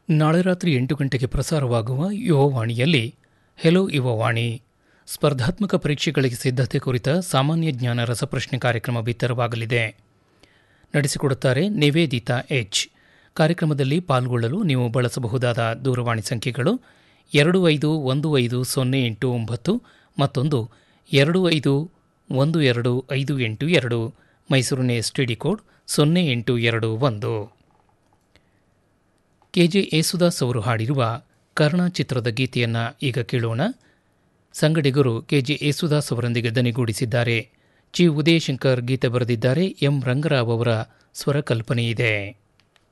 ನಾಳೆ ರಾತ್ರಿ ಎಂಟು ಗಂಟೆಗೆ ಪ್ರಸಾರವಾಗುವ ಯುವವಾಣಿಯಲ್ಲಿ ಹೆಲೋ ಯುವವಾಣಿ ಸ್ಪರ್ಧಾತ್ಮಕ ಪರೀಕ್ಷೆಗಳಿಗೆ ಸಿದ್ಧತೆ ಕುರಿತ ಸಾಮಾನ್ಯ ಜ್ಞಾನ ರಸಪ್ರಶ್ನೆ ಕಾರ್ಯಕ್ರಮ ಬಿತ್ತರವಾಗಲಿದೆ ನಡೆಸಿಕೊಡುತ್ತಾರೆ ನಿವೇದಿತಾ ಎಚ್ ಕಾರ್ಯಕ್ರಮದಲ್ಲಿ ಪಾಲ್ಗೊಳ್ಳಲು ನೀವು ಬಳಸಬಹುದಾದ ದೂರವಾಣಿ ಸಂಖ್ಯೆಗಳು ಎರಡು ಐದು ಒಂದು ಐದು ಸೊನ್ನೆ ಎಂಟು ಒಂಬತ್ತು ಮತ್ತೊಂದು ಎರಡು ಐದು ಒಂದು ಎರಡು ಐದು ಎಂಟು ಎರಡು ಮೈಸೂರಿನ ಎಸ್ಟಿಡಿ ಕೋಡ್ ಸೊನ್ನೆ ಎಂಟು ಎರಡು ಒಂದು ಕೆಜೆ ಯೇಸುದಾಸ್ ಅವರು ಹಾಡಿರುವ ಕರ್ಣ ಚಿತ್ರದ ಗೀತೆಯನ್ನು ಈಗ ಕೇಳೋಣ ಸಂಗಡಿಗರು ಕೆಜೆ ಯೇಸುದಾಸ್ ಅವರೊಂದಿಗೆ ದನಿಗೂಡಿಸಿದ್ದಾರೆ ಜಿ ಉದಯಶಂಕರ್ ಗೀತೆ ಬರೆದಿದ್ದಾರೆ ಎಂ ರಂಗರಾವ್ ಅವರ ಸ್ವರಕಲ್ಪನೆ ಇದೆ